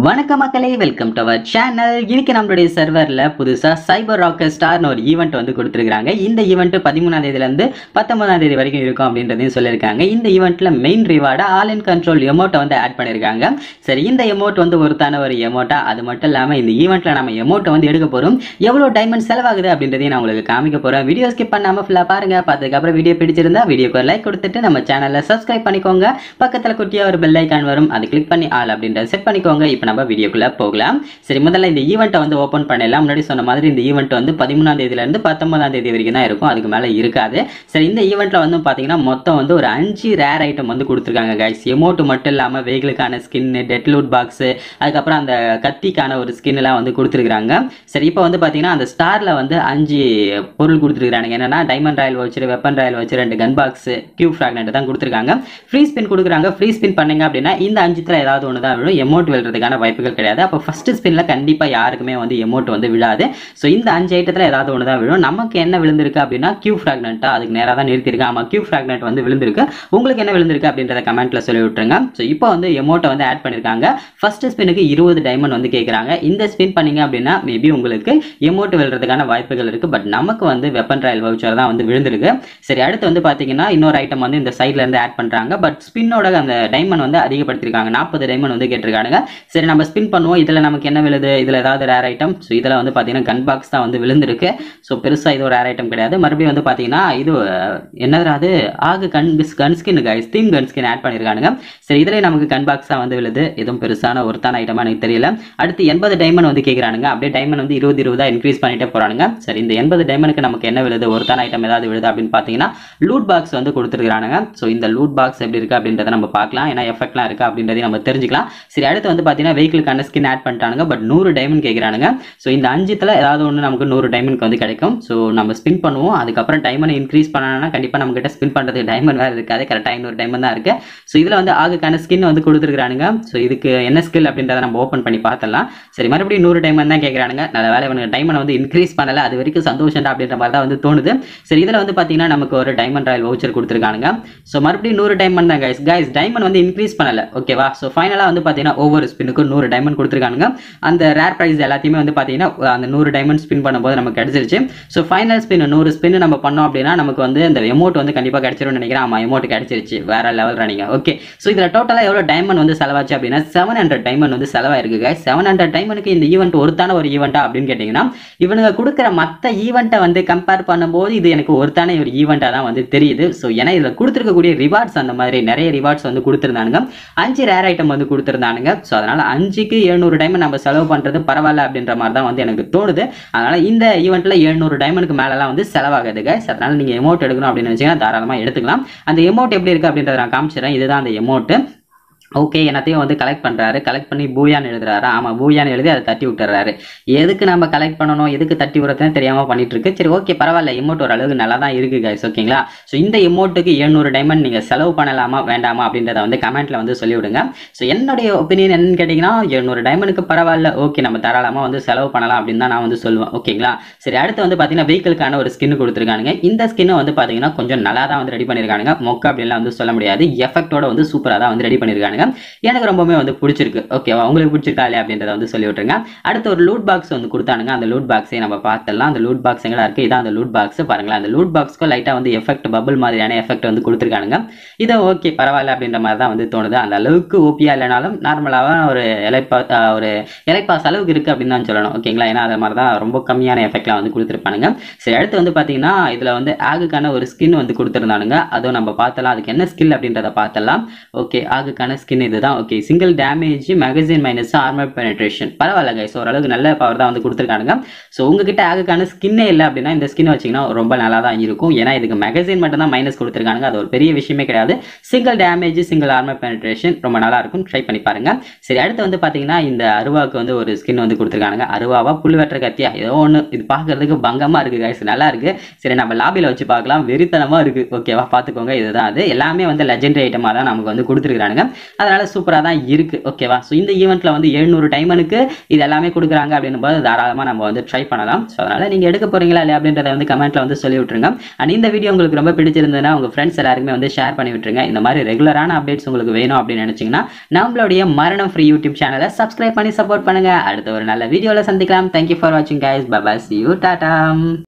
வணக்கம் மக்களே welcome to our channel இன்னைக்கு நம்மளுடைய சர்வரில் புதுசாக சைபர் ராக்கெட் ஸ்டார்னு ஒரு ஈவெண்ட் வந்து கொடுத்துருக்காங்க இந்த ஈவெண்ட் பதிமூணாம் தேதியிலேருந்து பத்தொன்பதாம் தேதி வரைக்கும் இருக்கும் அப்படின்றதையும் சொல்லியிருக்காங்க இந்த ஈவெண்ட்டில் மெயின் ரிவார்டாக ஆல் இன் கண்ட்ரோல் எமௌண்ட்டை வந்து ஆட் பண்ணியிருக்காங்க சரி இந்த எமௌண்ட் வந்து ஒருத்தான ஒரு எமௌண்ட்டா அது மட்டும் இல்லாமல் இந்த ஈவெண்ட்டில் நம்ம எமௌண்ட்டை வந்து எடுக்க போகிறோம் எவ்வளோ டைமண்ட் செலவாகுது அப்படின்றதையும் நான் உங்களுக்கு காமிக்க போகிறேன் வீடியோ ஸ்கிப் பண்ணாமல் ஃபுல்லாக பாருங்கள் பார்த்ததுக்கப்புறம் வீடியோ பிடிச்சிருந்தா வீடியோக்கு ஒரு லைக் கொடுத்துட்டு நம்ம சேனலை சப்ஸ்கிரைப் பண்ணிக்கோங்க பக்கத்தில் குட்டியாக ஒரு பெல் ஐக்கான் வரும் அதை கிளிக் பண்ணி ஆல் அப்படின்றத செட் பண்ணிக்கோங்க இப்போ நம்ம வீடியோக்குள்ளே போகலாம் சரி முதல்ல இந்த ஈவெண்ட்டை வந்து ஓப்பன் பண்ணிடலாம் முன்னாடி சொன்ன மாதிரி இந்த ஈவெண்ட் வந்து பதிமூணாம் தேதியிலேருந்து பத்தொன்பதாம் தேதி வரைக்கும் தான் இருக்கும் அதுக்கு மேலே இருக்காது சரி இந்த ஈவெண்ட்டில் வந்து பார்த்தீங்கன்னா மொத்தம் வந்து ஒரு அஞ்சு ரேர் ஐட்டம் வந்து கொடுத்துருக்காங்க கைஸ் எமௌண்ட் மட்டும் இல்லாமல் வெஹிக்கிளுக்கான ஸ்கின்னு டெட்லூட் பாக்ஸு அதுக்கப்புறம் அந்த கத்திக்கான ஒரு ஸ்கின்லாம் வந்து கொடுத்துருக்காங்க சரி இப்போ வந்து பார்த்தீங்கன்னா அந்த ஸ்டாரில் வந்து அஞ்சு பொருள் கொடுத்துருக்காங்க என்னன்னா டைமண்ட் ராயல் வச்சு வெப்பன் ராயல் வச்சு ரெண்டு கன் பாக்ஸ் கியூப் ஃப்ராக்னெட் தான் கொடுத்துருக்காங்க ஃப்ரீ ஸ்பின் கொடுக்குறாங்க ஃப்ரீ ஸ்பின் பண்ணீங்க அப்படின்னா இந்த அஞ்சுத்தில் ஏதாவது ஒன்று தான் விழும் எமௌண்ட் விழுறதுக்கான வாய்ப்புகள் கிடையாது அப்போ ஃபர்ஸ்ட் ஸ்பின்னில் கண்டிப்பாக யாருக்குமே வந்து எமௌண்ட் வந்து விழாது ஸோ இந்த அஞ்சு ஐட்டத்தில் ஏதாவது ஒன்று தான் விழும் நமக்கு என்ன விழுந்திருக்கு அப்படின்னா கியூ ஃப்ராக்னெண்ட்டாக அதுக்கு நேராக தான் நிறுத்திருக்கு ஆமாம் கியூ ஃப்ராக்னெட் வந்து விழுந்திருக்கு உங்களுக்கு என்ன விழுந்திருக்கு அப்படின்றத கமெண்ட்ல சொல்லி விட்டுருங்க ஸோ இப்போ வந்து எமௌண்ட்டை வந்து ஆட் பண்ணியிருக்காங்க ஃபர்ஸ்ட் ஸ்பின்னுக்கு இருபது டைமண்ட் வந்து கேட்குறாங்க இந்த ஸ்பின் பண்ணீங்க அப்படின்னா மேபி உங்களுக்கு எமௌண்ட் விழுறதுக்கான வாய்ப்புகள் இருக்குது பட் நமக்கு வந்து வெப்பன் ராயல் வவுச்சர் தான் வந்து விழுந்திருக்கு சரி அடுத்து வந்து பார்த்தீங்கன்னா இன்னொரு ஐட்டம் வந்து இந்த சைட்ல இருந்து ஆட் பண்ணுறாங்க பட் ஸ்பின்னோட அந்த டைமண்ட் வந்து அதிகப்படுத்திருக்காங்க நாற்பது டைமண்ட் வந்து கேட்டிருக்காங்க சரி நம்ம ஸ்பின் பண்ணுவோம் இதில் நமக்கு என்ன விழுது இதில் ஏதாவது ரேர் ஐட்டம் ஸோ இதில் வந்து பார்த்தீங்கன்னா கன் பாக்ஸ் தான் வந்து விழுந்திருக்கு ஸோ பெருசாக இது ஒரு ரேர் ஐட்டம் கிடையாது மறுபடியும் வந்து பார்த்தீங்கன்னா இது அஹ், என்னது அது ஆகு gun gun skin guys theme gun skin add பண்ணியிருக்கானுங்க சரி இதில் நமக்கு கன் பாக்ஸ் தான் வந்து விழுது எதுவும் பெருசான ஒருத்தான ஐட்டமாக எனக்கு தெரியல அடுத்து எண்பது டைமண்ட் வந்து கேட்குறானுங்க அப்படியே டைமண்ட் வந்து இருபது இருபதா இன்க்ரீஸ் பண்ணிட்டே போகிறானுங்க சரி இந்த எண்பது டைமண்டுக்கு நமக்கு என்ன விழுது ஒருத்தான ஐட்டம் ஏதாவது விழுது அப்படின்னு பார்த்தீங்கன்னா லூட் பாக்ஸ் வந்து கொடுத்துருக்கானுங்க ஸோ இந்த லூட் பாக்ஸ் எப்படி இருக்குது அப்படின்றத நம்ம பார்க்கலாம் ஏன்னா எஃபெக்ட்லாம் இருக்குது அப்படின்றதையும் நம்ம தெரிஞ்சுக்கலாம் சரி அடுத்து வந்து பார்த்தீங்கன்னா வெஹிக்கிளுக்கான ஸ்கின் ஆட் பண்ணிட்டானுங்க பட் நூறு டைமண்ட் கேட்குறானுங்க ஸோ இந்த அஞ்சுத்தில் ஏதாவது ஒன்று நமக்கு நூறு டைமண்ட்க்கு வந்து கிடைக்கும் ஸோ நம்ம ஸ்பின் பண்ணுவோம் அதுக்கப்புறம் டைமண்ட் இன்க்ரீஸ் பண்ணனா கண்டிப்பாக நம்ம கிட்ட ஸ்பின் பண்ணுறதுக்கு டைமண்ட் வேறு இருக்காது கரெக்டாக ஐநூறு டைமண்ட் தான் இருக்குது ஸோ இதில் வந்து ஆகுக்கான ஸ்கின் வந்து கொடுத்துருக்கானுங்க ஸோ இதுக்கு என்ன ஸ்கில் அப்படின்றத நம்ம ஓப்பன் பண்ணி பார்த்தலாம் சரி மறுபடியும் நூறு டைமண்ட் தான் கேட்குறானுங்க நல்ல வேலை இவனுக்கு டைமண்ட் வந்து இன்க்ரீஸ் பண்ணல அது வரைக்கும் சந்தோஷம் அப்படின்ற மாதிரி தான் வந்து தோணுது சரி இதில் வந்து பார்த்தீங்கன்னா நமக்கு ஒரு டைமண்ட் ராயல் வவுச்சர் கொடுத்துருக்கானுங்க ஸோ மறுபடியும் நூறு டைமண்ட் தான் கைஸ் கைஸ் டைமண்ட் வந்து இன்க்ரீஸ் பண்ணல ஓகேவா ஸோ ஃபைனலாக வந்து பார்த்தீங்கன்னா ஒவ்வொரு ஸ்பின்னுக்கும் நூறு டைமண்ட் கொடுத்துருக்கானுங்க அந்த ரேர் ப்ரைஸ் எல்லாத்தையுமே வந்து பார்த்தீங்கன்னா அந்த நூறு டைமண்ட் ஸ்பின் பண்ணும்போது நமக்கு கிடைச்சிருச்சு ஸோ ஃபைனல் ஸ்பின் நூறு ஸ்பின் நம்ம பண்ணோம் அப்படின்னா நமக்கு வந்து அந்த எமௌண்ட் வந்து கண்டிப்பாக கிடைச்சிரும்னு நினைக்கிறேன் ஆமாம் எமௌண்ட் கிடைச்சிருச்சு வேற லெவல் ரனிங்க ஓகே ஸோ இதில் டோட்டலாக எவ்வளோ டைமண்ட் வந்து செலவாச்சு அப்படின்னா செவன் ஹண்ட்ரட் டைமண்ட் வந்து செலவாயிருக்கு guys செவன் ஹண்ட்ரட் டைமண்ட்க்கு இந்த ஈவெண்ட் ஒருத்தான ஒரு ஈவெண்ட்டா அப்படின்னு கேட்டிங்கன்னா இவனுங்க கொடுக்குற மற்ற ஈவெண்ட்டை வந்து கம்பேர் பண்ணும்போது இது எனக்கு ஒருத்தான ஒரு ஈவெண்ட்டாக தான் வந்து தெரியுது ஸோ ஏன்னா இதில் கொடுத்துருக்கக்கூடிய ரிவார்ட்ஸ் அந்த மாதிரி நிறைய ரிவார்ட்ஸ் வந்து கொடுத்துருந்தானுங்க அஞ்சு ரேர் ஐட்டம் வந்து கொடுத்துருந்தானுங்க ஸோ அதனால் அஞ்சுக்கு எழுநூறு டைமண்ட் நம்ம செலவு பண்ணுறது பரவாயில்ல அப்படின்ற மாதிரி தான் வந்து எனக்கு தோணுது அதனால் இந்த ஈவெண்ட்டில் எழுநூறு டைமண்ட்க்கு மேலெலாம் வந்து செலவாகுது guys அதனால் நீங்கள் எமௌண்ட் எடுக்கணும் அப்படின்னு நினச்சிங்கன்னா தாராளமாக எடுத்துக்கலாம் அந்த எமௌண்ட் எப்படி இருக்குது அப்படின்றத நான் காமிச்சிடுறேன் இதுதான் அந்த எமௌண்ட்டு ஓகே எல்லாத்தையும் வந்து கலெக்ட் பண்ணுறாரு கலெக்ட் பண்ணி பூயான்னு எழுதுறாரு ஆமாம் பூயான்னு எழுதி அதை தட்டி விட்டுறாரு எதுக்கு நம்ம கலெக்ட் பண்ணணும் எதுக்கு தட்டி விடுறதுன்னு தெரியாமல் பண்ணிட்டு இருக்கு சரி ஓகே பரவாயில்ல எமௌண்ட் ஓரளவுக்கு நல்லா தான் இருக்கு கைஸ் ஓகேங்களா ஸோ இந்த எமௌண்ட்டுக்கு எழுநூறு டைமண்ட் நீங்கள் செலவு பண்ணலாமா வேண்டாமா அப்படின்றத வந்து கமெண்ட்ல வந்து சொல்லிவிடுங்க ஸோ என்னுடைய ஒப்பீனியன் என்னன்னு கேட்டிங்கன்னா எழுநூறு டைமண்டுக்கு பரவாயில்ல ஓகே நம்ம தாராளமாக வந்து செலவு பண்ணலாம் அப்படின்னு தான் நான் வந்து சொல்லுவேன் ஓகேங்களா சரி அடுத்து வந்து பார்த்தீங்கன்னா வெஹிக்கிளுக்கான ஒரு ஸ்கின் கொடுத்துருக்கானுங்க இந்த ஸ்கின்னை வந்து பார்த்தீங்கன்னா கொஞ்சம் நல்லா தான் வந்து ரெடி பண்ணியிருக்கானுங்க மொக்க அப்படின்லாம் வந்து சொல்ல முடியாது எஃபெக்டோட வந்து சூப்பராக தான் வந்து ரெடி பண்ணியிருக்கானுங்க எனக்கு ரொம்பவே வந்து பிடிச்சிருக்கு ஓகேவா உங்களுக்கு பிடிச்சிருக்கா இல்லையா அப்படின்றத வந்து சொல்லி விட்டுருங்க அடுத்து ஒரு லூட் பாக்ஸ் வந்து கொடுத்தானுங்க அந்த லூட் பாக்ஸை நம்ம பார்த்துடலாம் அந்த லூட் பாக்ஸ் எங்கடா இருக்கு இதான் அந்த லூட் பாக்ஸ் பாருங்களேன் அந்த லூட் பாக்ஸ்க்கு லைட்டாக வந்து எஃபெக்ட் பபிள் மாதிரியான எஃபெக்ட் வந்து கொடுத்துருக்கானுங்க இது ஓகே பரவாயில்ல அப்படின்ற மாதிரி தான் வந்து தோணுது அந்த அளவுக்கு ஓபியா இல்லைனாலும் நார்மலாக ஒரு இலைப்பா ஆஹ் ஒரு இலைப்பாஸ் அளவுக்கு இருக்குது அப்படின்னு தான் சொல்லணும் ஓகேங்களா ஏன்னா அது மாதிரி தான் ரொம்ப கம்மியான எஃபெக்ட்லாம் வந்து கொடுத்துருப்பானுங்க சரி அடுத்து வந்து பார்த்தீங்கன்னா இதில் வந்து ஆகுக்கான ஒரு ஸ்கின் வந்து கொடுத்துருந்தானுங்க அதுவும் நம்ம பார்த்தலாம் அதுக்கு என்ன ஸ்கில் அப்படின்றத பார்த்தலாம் ஓகே ஆகுக்கான ஸ்கின் இதுதான் okay single damage magazine minus armour penetration பரவாயில்ல கைஸ் ஓரளவுக்கு நல்ல பவர் தான் வந்து கொடுத்துருக்கானுங்க ஸோ உங்ககிட்ட ஆகுக்கான ஸ்கின்னே இல்லை அப்படின்னா இந்த ஸ்கின் வச்சிங்கன்னா ரொம்ப நல்லா தான் இருக்கும் ஏன்னா இதுக்கு மேகசின் மட்டும் தான் மைனஸ் கொடுத்துருக்கானுங்க அது ஒரு பெரிய விஷயமே கிடையாது single damage single armour penetration ரொம்ப நல்லா இருக்கும் ட்ரை பண்ணி பாருங்க சரி அடுத்து வந்து பார்த்தீங்கன்னா இந்த அருவாக்கு வந்து ஒரு ஸ்கின் வந்து கொடுத்துருக்கானுங்க அருவாவா புல் வெட்டுற கத்தியா ஏதோ ஒன்று இது பார்க்கறதுக்கு பங்கமாக இருக்குது கைஸ் நல்லா இருக்கு சரி நம்ம லாபியில் வச்சு பார்க்கலாம் வெறித்தனமாக இருக்குது ஓகேவா பார்த்துக்கோங்க இதுதான் அது எல்லாமே வந்து லெஜெண்டரி ஐட்டமாக தான் நமக்கு வந்து கொடுத்துருக்கானுங்க அதனால் சூப்பராக தான் இருக்குது ஓகேவா ஸோ இந்த ஈவெண்ட்டில் வந்து எழுநூறு டைமனுக்கு இது எல்லாமே கொடுக்குறாங்க அப்படின்னும் போது தாராளமாக நம்ம வந்து ட்ரை பண்ணலாம் ஸோ அதனால் நீங்கள் எடுக்க போகிறீங்களா இல்லையா அப்படின்றத வந்து கமெண்ட்டில் வந்து சொல்லி விட்ருங்க அண்ட் இந்த வீடியோ உங்களுக்கு ரொம்ப பிடிச்சிருந்ததுன்னா உங்கள் ஃப்ரெண்ட்ஸ் எல்லாருக்குமே வந்து ஷேர் பண்ணி விட்டுருங்க இந்த மாதிரி ரெகுலரான அப்டேட்ஸ் உங்களுக்கு வேணும் அப்படின்னு நினச்சிங்கன்னா நம்மளுடைய மரணம் ஃப்ரீ யூடியூப் சேனலை சப்ஸ்கிரைப் பண்ணி சப்போர்ட் பண்ணுங்கள் அடுத்த ஒரு நல்ல வீடியோவில் சந்திக்கலாம் தேங்க்யூ ஃபார் வாட்சிங் கைஸ் பபா சி யூ டாடா